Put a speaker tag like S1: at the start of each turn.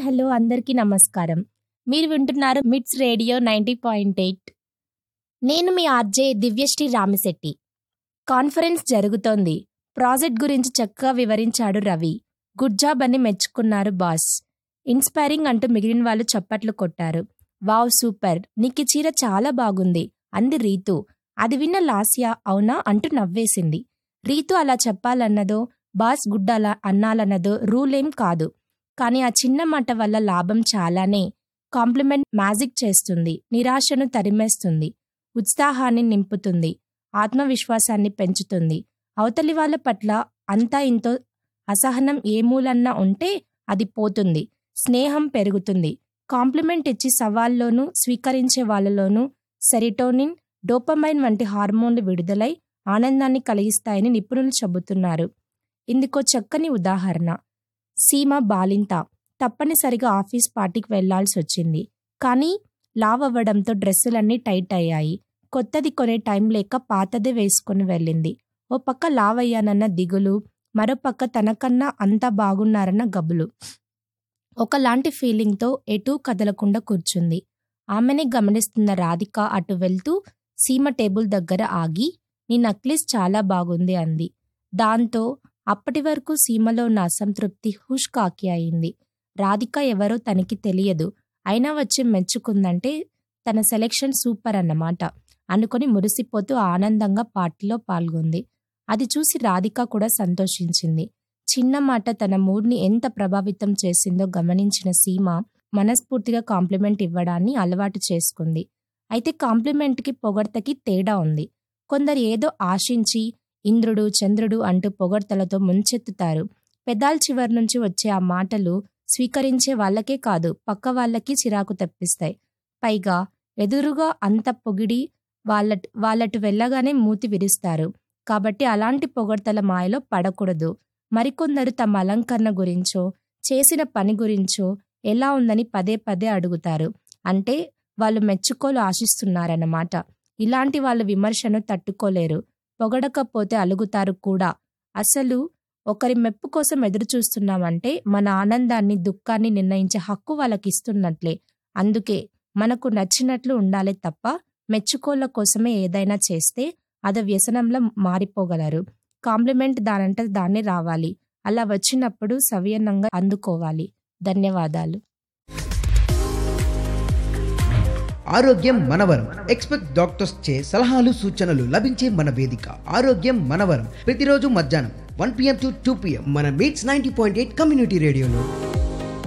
S1: hello అందరికీ నమస్కారం మీరు వింటున్నారు మిట్స్ రేడియో నైంటీ పాయింట్ ఎయిట్ నేను మీ ఆర్జే దివ్యశ్రీ రామిశెట్టి కాన్ఫరెన్స్ జరుగుతోంది ప్రాజెక్ట్ గురించి చక్కగా వివరించాడు రవి గుడ్ జాబ్ అని మెచ్చుకున్నారు బాస్ ఇన్స్పైరింగ్ అంటూ మిగిలిన వాళ్ళు చప్పట్లు కొట్టారు వావ్ సూపర్ నీకు ఈ చీర చాలా బాగుంది అంది రీతు అది విన్న లాస్యా అవునా అంటూ నవ్వేసింది రీతు అలా చెప్పాలన్నదో బాస్ గుడ్ అలా అన్నాలన్నదో రూల్ ఏం కాదు కానీ ఆ చిన్న మాట వల్ల లాభం చాలానే కాంప్లిమెంట్ మ్యాజిక్ చేస్తుంది నిరాశను తరిమేస్తుంది ఉత్సాహాన్ని నింపుతుంది ఆత్మవిశ్వాసాన్ని పెంచుతుంది అవతలి వాళ్ళ పట్ల అంతా ఇంతో అసహనం ఏ మూలన్నా ఉంటే అది పోతుంది స్నేహం పెరుగుతుంది కాంప్లిమెంట్ ఇచ్చి సవాల్లోనూ స్వీకరించే వాళ్ళలోనూ సెరిటోనిన్ డోపమైన్ వంటి హార్మోన్లు విడుదలై ఆనందాన్ని కలిగిస్తాయని నిపుణులు చెబుతున్నారు ఇందుకో చక్కని ఉదాహరణ సీమ బాలింత తప్పనిసరిగా ఆఫీస్ పార్టీకి వెళ్లాల్సి వచ్చింది కానీ లావ్ అవ్వడంతో డ్రెస్సులన్నీ టైట్ అయ్యాయి కొత్తది కొనే టైం లేక పాతదే వేసుకుని వెళ్ళింది ఓ పక్క లావ్ అయ్యానన్న దిగులు మరో పక్క తనకన్నా అంతా బాగున్నారన్న గబులు ఒకలాంటి ఫీలింగ్తో ఎటూ కదలకుండా కూర్చుంది ఆమెనే గమనిస్తున్న రాధిక అటు వెళ్తూ సీమ టేబుల్ దగ్గర ఆగి నీ నక్లీస్ చాలా బాగుంది అంది దాంతో అప్పటి వరకు సీమలో ఉన్న అసంతృప్తి హుష్ కాకి అయింది రాధిక ఎవరో తనకి తెలియదు అయినా వచ్చి మెచ్చుకుందంటే తన సెలెక్షన్ సూపర్ అన్నమాట అనుకొని మురిసిపోతూ ఆనందంగా పార్టీలో పాల్గొంది అది చూసి రాధిక కూడా సంతోషించింది చిన్న మాట తన మూడ్ని ఎంత ప్రభావితం చేసిందో గమనించిన సీమ మనస్ఫూర్తిగా కాంప్లిమెంట్ ఇవ్వడాన్ని అలవాటు చేసుకుంది అయితే కాంప్లిమెంట్కి పొగడ్తకి తేడా ఉంది కొందరు ఏదో ఆశించి ఇంద్రుడు చంద్రుడు అంటూ పొగడ్తలతో ముంచెత్తుతారు పెదాల చివరి నుంచి వచ్చే ఆ మాటలు స్వీకరించే వాళ్ళకే కాదు పక్క వాళ్ళకి చిరాకు తెప్పిస్తాయి పైగా ఎదురుగా అంత పొగిడి వాళ్ళ వాళ్ళటు వెళ్ళగానే మూతి విరుస్తారు కాబట్టి అలాంటి పొగడ్తల మాయలో పడకూడదు మరికొందరు తమ అలంకరణ గురించో చేసిన పని గురించో ఎలా ఉందని పదే పదే అడుగుతారు అంటే వాళ్ళు మెచ్చుకోలు ఆశిస్తున్నారన్నమాట ఇలాంటి వాళ్ళు విమర్శను తట్టుకోలేరు పొగడకపోతే అలుగుతారు కూడా అసలు ఒకరి మెప్పు కోసం ఎదురు చూస్తున్నామంటే మన ఆనందాన్ని దుఃఖాన్ని నిర్ణయించే హక్కు వాళ్ళకి ఇస్తున్నట్లే అందుకే మనకు నచ్చినట్లు ఉండాలి తప్ప మెచ్చుకోళ్ళ కోసమే ఏదైనా చేస్తే అది వ్యసనంలో మారిపోగలరు కాంప్లిమెంట్ దానంటే దాన్ని రావాలి అలా వచ్చినప్పుడు సవియనంగా అందుకోవాలి ధన్యవాదాలు
S2: ఆరోగ్యం మనవరం ఎక్స్పెక్ట్ డాక్టర్స్ చే సలహాలు సూచనలు లభించే మన వేదిక ఆరోగ్యం మనవరం ప్రతిరోజు మధ్యాహ్నం one PM to two PM మన MITS ninety point eight community రేడియోలో